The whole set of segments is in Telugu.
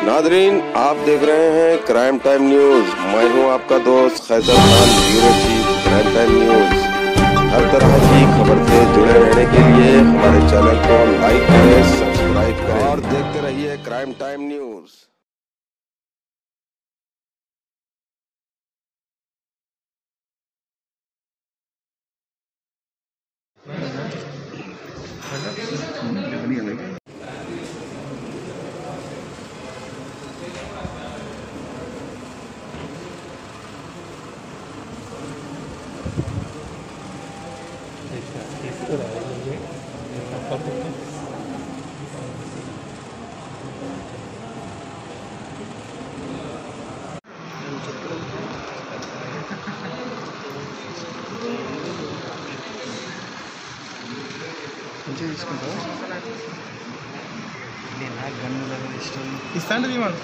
नादरीन आप देख रहे हैं क्राइम टाइम न्यूज मैं हूं आपका दोस्त Qaiser Khan bureau chief crime time news हर तरह की खबर से जुड़े रहने के लिए हमारे चैनल को लाइक करें सब्सक्राइब करें और देखते रहिए क्राइम टाइम न्यूज మంచిగా తీసుకుంటావా నాకు గన్నుల ఇష్టం ఇస్తా అంటే తీయమను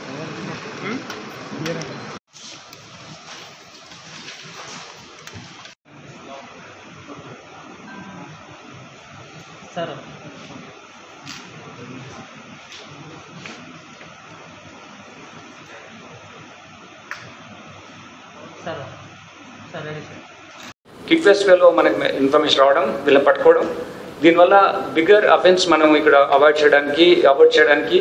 sir sir sir ready sir kick ఫెస్టివల్లో మనకి ఇన్ఫర్మేషన్ రావడం వీళ్ళని పట్టుకోవడం దీనివల్ల బిగ్గర్ అఫెన్స్ మనం ఇక్కడ అవాయిడ్ చేయడానికి అవాయిడ్ చేయడానికి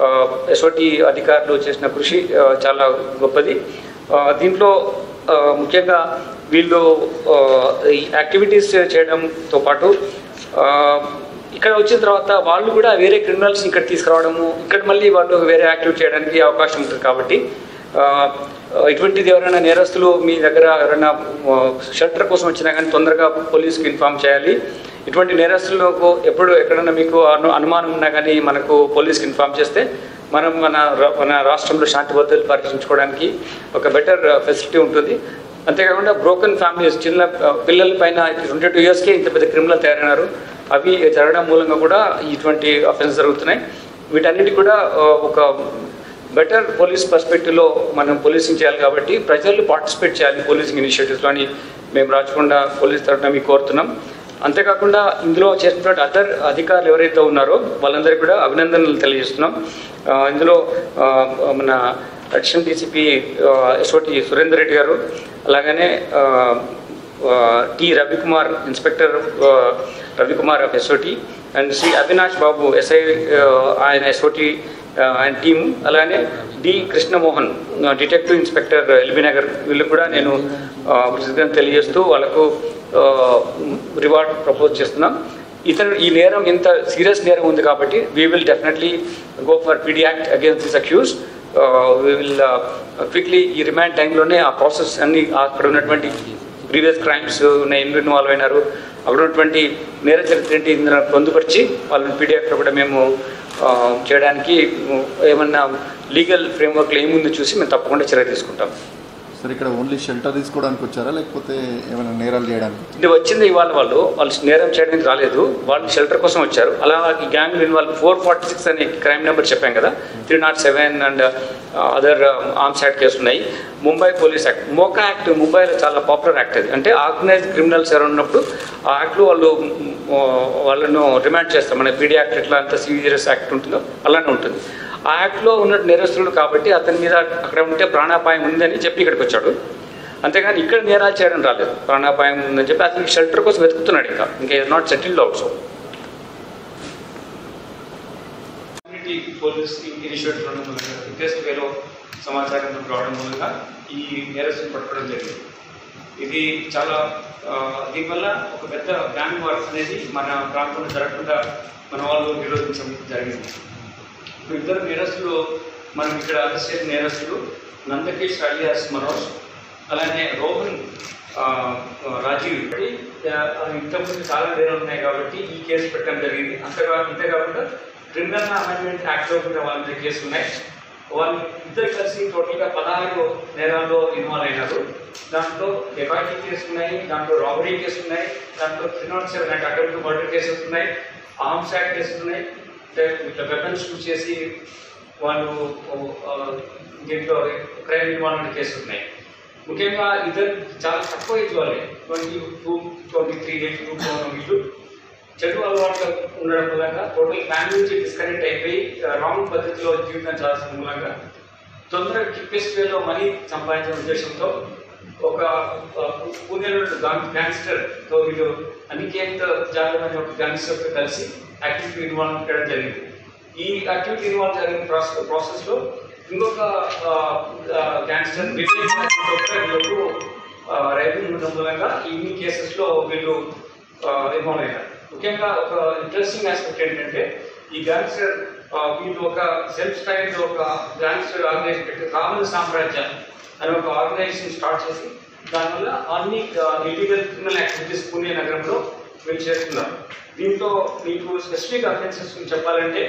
ఎస్ఓటి అధికారులు చేసిన కృషి ఆ, చాలా గొప్పది ఆ, దీంట్లో ఆ, ముఖ్యంగా వీళ్ళు ఆ, ఈ యాక్టివిటీస్ చేయడంతో పాటు ఆ, ఇక్కడ వచ్చిన తర్వాత వాళ్ళు కూడా వేరే క్రిమినల్స్ ఇక్కడ తీసుకురావడము ఇక్కడ మళ్ళీ వాళ్ళు వేరే యాక్టివిటీ చేయడానికి అవకాశం ఉంటుంది కాబట్టి ఆ, ఇటువంటిది ఎవరైనా నేరస్తులు మీ దగ్గర ఎవరైనా షెల్టర్ కోసం వచ్చినా కానీ తొందరగా పోలీస్కి ఇన్ఫామ్ చేయాలి ఇటువంటి నేరస్తులకు ఎప్పుడు ఎక్కడైనా మీకు అను అనుమానం ఉన్నా కానీ మనకు పోలీస్కి ఇన్ఫామ్ చేస్తే మనం మన రా- మన రాష్ట్రంలో శాంతి భద్రతలు పరిరక్షించుకోవడానికి ఒక బెటర్ ఫెసిలిటీ ఉంటుంది అంతేకాకుండా బ్రోకన్ ఫ్యామిలీస్ చిన్న ఆ, పిల్లల పైన ట్వంటీ టూ ఇయర్స్కే ఇంత పెద్ద క్రిమినల్ తయారైనారు అవి జరగడం మూలంగా కూడా ఇటువంటి అఫెన్స్ జరుగుతున్నాయి వీటన్నిటి కూడా ఆ, ఒక బెటర్ పోలీస్ పర్స్పెక్టివ్లో మనం పోలీసింగ్ చేయాలి కాబట్టి ప్రజలు పార్టిసిపేట్ చేయాలి పోలీసింగ్ ఇనిషియేటివ్స్లో అని మేము రాచకొండ పోలీస్ తరఫున మీకు కోరుతున్నాం అంతేకాకుండా ఇందులో చేస్తున్న అదర్ అధికారులు ఎవరైతే ఉన్నారో వాళ్ళందరికీ కూడా అభినందనలు తెలియజేస్తున్నాం ఆ, ఇందులో ఆ, మన additional DCP SOT Surender Reddy garu అలాగనే ఆ, ఆ, టి రవికుమార్ ఇన్స్పెక్టర్ ఆ, Ravikumar of SOT and Shri Avinash Babu SI ఆ, ఆయన ఎస్ఓటి ఆయన టీము అలానే డి కృష్ణమోహన్ ఆ, డిటెక్టివ్ ఇన్స్పెక్టర్ ఎల్బీ నగర్ వీళ్ళకు కూడా నేను ఆ, కృతజ్ఞతలు తెలియజేస్తూ వాళ్ళకు ఆ, రివార్డ్ ప్రపోజ్ చేస్తున్నాం ఇతను ఈ నేరం ఇంత సీరియస్ నేరం ఉంది కాబట్టి we will definitely go for PD act against this accused we will quickly ఈ రిమాండ్ టైంలోనే ఆ ప్రాసెస్ అన్ని అక్కడ ఉన్నటువంటి ప్రీవియస్ క్రైమ్స్ ఉన్నాయి ఎన్ని ఇన్వాల్వ్ అయినారు అక్కడ ఉన్నటువంటి నేర చరిత్ర ఏంటి ఇందులో పొందుపరిచి వాళ్ళని పీడియాక్ట్లో కూడా మేము ఆ, చేయడానికి ఉమ్, ఏమన్నా లీగల్ ఫ్రేమ్వర్క్లో ఏముందో చూసి మేము తప్పకుండా చర్య తీసుకుంటాం సార్ ఇక్కడ ఓన్లీ షెల్టర్ తీసుకోవడానికి వచ్చారా లేకపోతే ఏమైనా నేరాలు చేయడానికి ఇది వచ్చింది ఇవాళ వాళ్ళు వాళ్ళు నేరం చేయడానికి రాలేదు వాళ్ళు షెల్టర్ కోసం వచ్చారు అలా ఈ gang involve four forty six అనే క్రైమ్ నెంబర్ చెప్పాం కదా three naught seven and other arms act case ఉన్నాయి Mumbai police act MCOCA act ముంబైలో చాలా పాపులర్ యాక్ట్ అది అంటే ఆర్గనైజ్ క్రిమినల్స్ ఎవరు ఉన్నప్పుడు ఆ యాక్ట్లో వాళ్ళు మ్, ఆ, వాళ్ళను రిమాండ్ చేస్తాం మన పీడీ యాక్ట్ ఎట్లా అంత సీరియస్ యాక్ట్ ఉంటుందో అలానే ఉంటుంది ఆ యాక్ట్లో ఉన్న నేరస్తుడు కాబట్టి అతని మీద అక్కడ ఉంటే ప్రాణాపాయం ఉందని చెప్పి ఇక్కడికి వచ్చాడు అంతేగాని ఇక్కడ నేరాలు చేయడం రాలేదు ప్రాణాపాయం ఉందని చెప్పి అతనికి షెల్టర్ కోసం వెతుకుతున్నాడు ఇంకా ఇంకా not settled also community police initiative interest వేలో సమాచారం రావడం మూలంగా ఈ నేరస్తుని పట్టుకోవడం జరిగింది ఇది చాలా ఆ, దీనివల్ల ఒక పెద్ద గ్యాంగ్ వార్ అనేది మన ప్రాంతంలో జరగకుండా మన వాళ్ళు నిరోధించడం జరిగింది ఇప్పుడు ఇద్దరు నేరస్తులు మనం ఇక్కడ అరెస్ట్ చేసిన నేరస్తులు నందకిష్ అలియాస్ మనోజ్ అలానే రోహన్ ఆ, ఆ, రాజీవ్ ఇప్పటి, ఆ, ఇంతకుముందు చాలా నేరాలు ఉన్నాయి కాబట్టి ఈ కేసు పెట్టడం జరిగింది అంతగా అంతేకాకుండా క్రిమినల్ అమెండ్మెంట్ యాక్ట్లో కూడా వాళ్ళ మీద కేసు ఉన్నాయి వాళ్ళు ఇద్దరు కలిసి టోటల్గా పదహారు నేరాల్లో ఇన్వాల్వ్ అయినారు దాంట్లో డెకాయిటీ కేసు ఉన్నాయి దాంట్లో రాబరీ కేసు ఉన్నాయి దాంట్లో త్రీ నాట్ సెవెన్ అంటే అటెంప్ట్ మర్డర్ కేసెస్ ఉన్నాయి ఆర్మ్స్ యాక్ట్ కేసులు ఉన్నాయి అంటే ఇట్లా వెపన్స్ యూజ్ చేసి వాళ్ళు ఆ, దీంట్లో క్రైమ్ ఇన్వాల్వ్మెంట్ కేసులు ఉన్నాయి ముఖ్యంగా ఇద్దరు చాలా తక్కువ ఏజ్ వాళ్ళే twenty two twenty three age group ఉన్న వీళ్ళు చెడు అలవాట్లు ఉండడం మూలంగా టోటల్ ఫ్యామిలీ నుంచి డిస్కనెక్ట్ అయిపోయి రాంగ్ పద్ధతిలో జీవితం చేయాల్సిన మూలంగా తొందరగా కిప్పెస్ట్ వేలో మనీ సంపాదించిన ఉద్దేశంతో ఒక ఆ, పూణేలో గ్యాంగ్స్టర్ తో వీళ్ళు అనికేత్ జాదవ్ అనే ఒక గ్యాంగ్స్టర్ తో కలిసి యాక్టివిటీ ఇన్వాల్వ్ చేయడం జరిగింది ఈ యాక్టివిటీ ఇన్వాల్వ్ జరిగిన ప్రాసెస్ ప్రాసెస్ లో ఇంకొక గ్యాంగ్స్టర్ వివేక్ నాయక్ తో కూడా వీళ్ళకు రైతులు ఉండడం మూలంగా ఇన్ని కేసెస్ లో వీళ్ళు ఇన్వాల్వ్ అయ్యారు ముఖ్యంగా ఒక ఇంట్రెస్టింగ్ ఆస్పెక్ట్ ఏంటంటే ఈ గ్యాంగ్స్టర్ వీళ్ళు ఒక సెల్ఫ్ స్టైల్ ఒక గ్యాంగ్స్టర్ ఆర్గనైజేషన్ పెట్టి కామన్ సామ్రాజ్య అనే ఒక ఆర్గనైజేషన్ స్టార్ట్ చేసి దానివల్ల అన్ని ఇల్లీగల్ క్రిమినల్ యాక్టివిటీస్ పూణే నగరంలో వీళ్ళు చేస్తున్నారు దీంతో మీకు స్పెసిఫిక్ అఫెన్సెస్ గురించి చెప్పాలంటే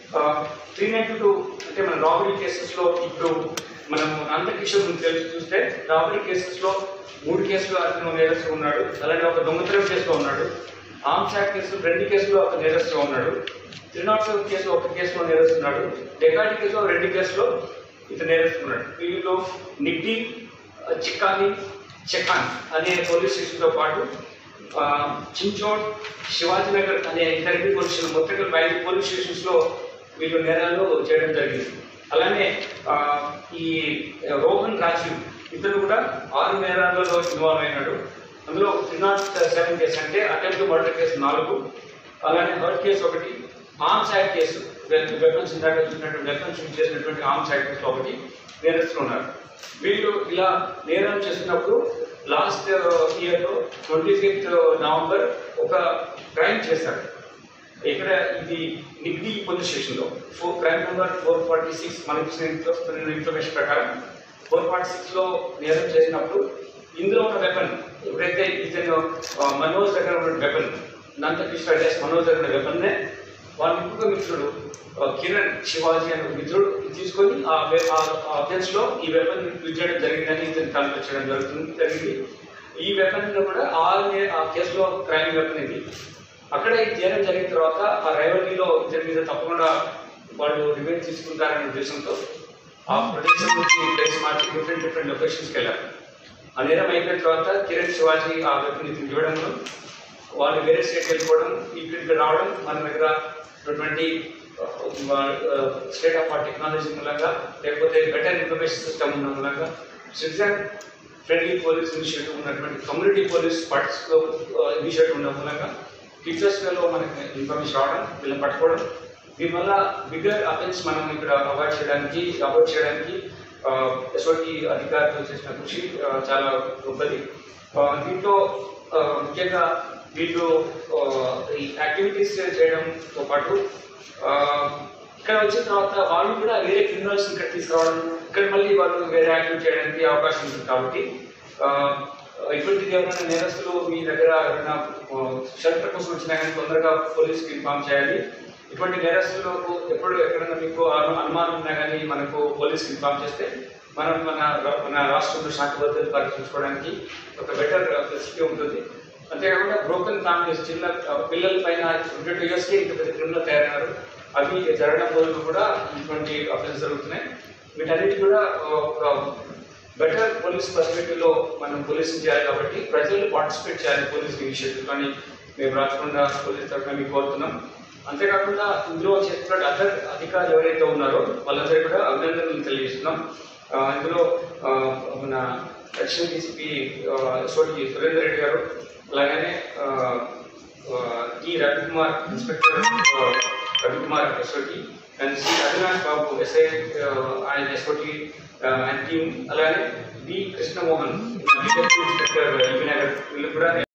త్రీ నైన్టీ టూ అంటే మన రాబరీ కేసెస్లో ఇప్పుడు మనం నందకిషోర్ గురించి తెలిసి చూస్తే రాబరీ కేసెస్లో మూడు కేసులు అతను నేరస్తు ఉన్నాడు అలాగే ఒక దొంగతనం కేసులో ఉన్నాడు ఆర్మ్స్ యాక్ట్ కేసు రెండు కేసులో ఒక నేరస్తుగా ఉన్నాడు త్రీ నాట్ సెవెన్ కేసు ఒక కేసులో నేరస్తున్నాడు డెకాటి కేసులో రెండు కేసులో ఇతను నేరస్తున్నాడు వీళ్ళు నిడ్డి చిక్కాని చెకాన్ అనే పోలీస్ స్టేషన్తో పాటు ఆ, చించోడ్ శివాజీనగర్ అనే ఇతర పోలీస్ స్టేషన్ మొత్తం ఐదు పోలీస్ స్టేషన్స్లో వీళ్ళు నేరాలు చేయడం జరిగింది అలానే ఆ, ఈ రోహన్ రాజీవ్ ఇతను కూడా ఆరు నేరాలలో ఇన్వాల్వ్ అయినాడు అందులో త్రీ నాట్ సెవెన్ కేసు అంటే అటెంప్ట్ మర్డర్ కేసు నాలుగు అలానే హర్ట్ కేసు ఒకటి ఆర్మ్స్ యాక్ట్ కేసు వెపన్స్ ఇందాక చూసినటువంటి వెపన్స్ యూజ్ చేసినటువంటి ఆర్మ్స్ యాక్ట్ కేసు ఒకటి నేరస్తులు ఉన్నారు వీళ్ళు ఇలా నేరం చేస్తున్నప్పుడు లాస్ట్ ఇయర్లో ట్వంటీ ఫిఫ్త్ నవంబర్ ఒక క్రైమ్ చేశారు ఇక్కడ ఇది నిగ్ది పోలీస్ స్టేషన్లో four crime number four forty six మనకి ఇచ్చిన ఇన్ఫర్మేషన్ ప్రకారం ఫోర్ ఫార్టీ సిక్స్లో నేరం చేసినప్పుడు ఇందులో ఉన్న వెపన్ ఎప్పుడైతే ఇతను ఆ, మనోజ్ దగ్గర ఉన్న వెపన్ నందకృష్ణ డేస్ మనోజ్ దగ్గర ఉన్న వెపన్నే వాళ్ళ ఇంకొక మిత్రుడు ఆ, కిరణ్ శివాజీ అనే ఒక మిత్రుడు తీసుకొని ఆ వె- ఆ అఫెన్స్ లో ఈ వెపన్ యూజ్ చేయడం జరిగిందని ఇతను కనిపించడం జరుగుతుంది జరిగింది ఈ వెపన్ కూడా ఆ నే- ఆ కేసులో క్రైమ్ వెపన్ ఇది అక్కడ ఈ నేరం జరిగిన తర్వాత ఆ రైవల్రీలో ఇతని మీద తప్పకుండా వాళ్ళు రివెంజ్ తీసుకుంటారనే ఉద్దేశంతో ఆ ప్రదేశం నుంచి ప్లేస్ మార్చి డిఫరెంట్ డిఫరెంట్ లొకేషన్స్కి వెళ్ళారు ఆ నేరం అయిపోయిన తర్వాత కిరణ్ శివాజీ ఆ వెపన్ ఇతను ఇవ్వడంలో వాళ్ళు వేరే స్టేట్ వెళ్ళిపోవడం ఇక్కడికి రావడం మన దగ్గర ఉన్నటువంటి స్టేట్ ఆఫ్ ఆర్ట్ టెక్నాలజీ మూలంగా లేకపోతే బెటర్ ఇన్ఫర్మేషన్ సిస్టమ్ ఉన్న మూలంగా సిటిజన్ ఫ్రెండ్లీ పోలీస్ ఇనిషియేటివ్ ఉన్నటువంటి కమ్యూనిటీ పోలీస్ పార్ట్స్ ఇనిషియేటివ్ ఉన్న మూలంగా టీచర్స్ వేలో మనకి ఇన్ఫర్మేషన్ రావడం వీళ్ళని పట్టుకోవడం దీనివల్ల బిగ్గర్ అఫెన్స్ మనం ఇక్కడ అవాయిడ్ చేయడానికి అవాయిడ్ చేయడానికి ఎస్ఓటి అధికారులు చేసిన కృషి ఆ, చాలా గొప్పది ఆ, దీంట్లో ఆ, ముఖ్యంగా వీళ్ళు ఆ, ఈ యాక్టివిటీస్ చేయడంతో పాటు ఆ, ఇక్కడ వచ్చిన తర్వాత వాళ్ళు కూడా వేరే క్రిమినల్స్ ఇక్కడ తీసుకురావడం ఇక్కడ మళ్ళీ వాళ్ళు వేరే యాక్టివిటీ చేయడానికి అవకాశం ఉంటుంది కాబట్టి ఆ, ఇటువంటి ఎవరైనా నేరస్తులు మీ దగ్గర ఎవరైనా షెల్టర్ కోసం వచ్చినా కానీ తొందరగా పోలీస్కి ఇన్ఫార్మ్ చేయాలి ఇటువంటి నేరస్తులకు ఎప్పుడు ఎక్కడైనా మీకు అను- అనుమానం ఉన్నా కానీ మనకు పోలీస్కి ఇన్ఫార్మ్ చేస్తే మనం మన మన రాష్ట్రంలో శాంతి భద్రత పరిరక్షించుకోవడానికి ఒక బెటర్ ఫెసిలిటీ ఉంటుంది అంతేకాకుండా బ్రోకన్ ఫ్యామిలీస్ చిన్న ఆ, పిల్లల పైన ట్వంటీ టూ ఇయర్స్కి ఇంత పెద్ద క్రిమినల్ తయారైనారు అవి జరగడం వల్ల కూడా ఇటువంటి అఫెన్స్ జరుగుతున్నాయి వీటన్నిటి కూడా ఒక బెటర్ పోలీస్ పర్స్పెక్టివ్ లో మనం పోలీసింగ్ చేయాలి కాబట్టి ప్రజలు పార్టిసిపేట్ చేయాలి పోలీస్ ఇనిషియేటివ్ కానీ మేము రాచకొండ పోలీస్ తరఫున మీకు కోరుతున్నాం అంతేకాకుండా ఇందులో చేస్తున్న అదర్ అధికారులు ఎవరైతే ఉన్నారో వాళ్ళందరికీ కూడా అభినందనలు తెలియజేస్తున్నాం ఆ, ఇందులో ఆ, మన దక్షిణ డీసీపీ సోటి సురేందర్ రెడ్డి గారు అలాగనే ఆ, ఆ, ఈ రవికుమార్ ఇన్స్పెక్టర్ ఆ, Ravikumar SOT and Shri Avinash Babu SI ఆ, ఆయన ఎస్ఓటి ఆయన టీం అలానే D Krishnamohan inspector LB Nagar వీళ్ళు కూడా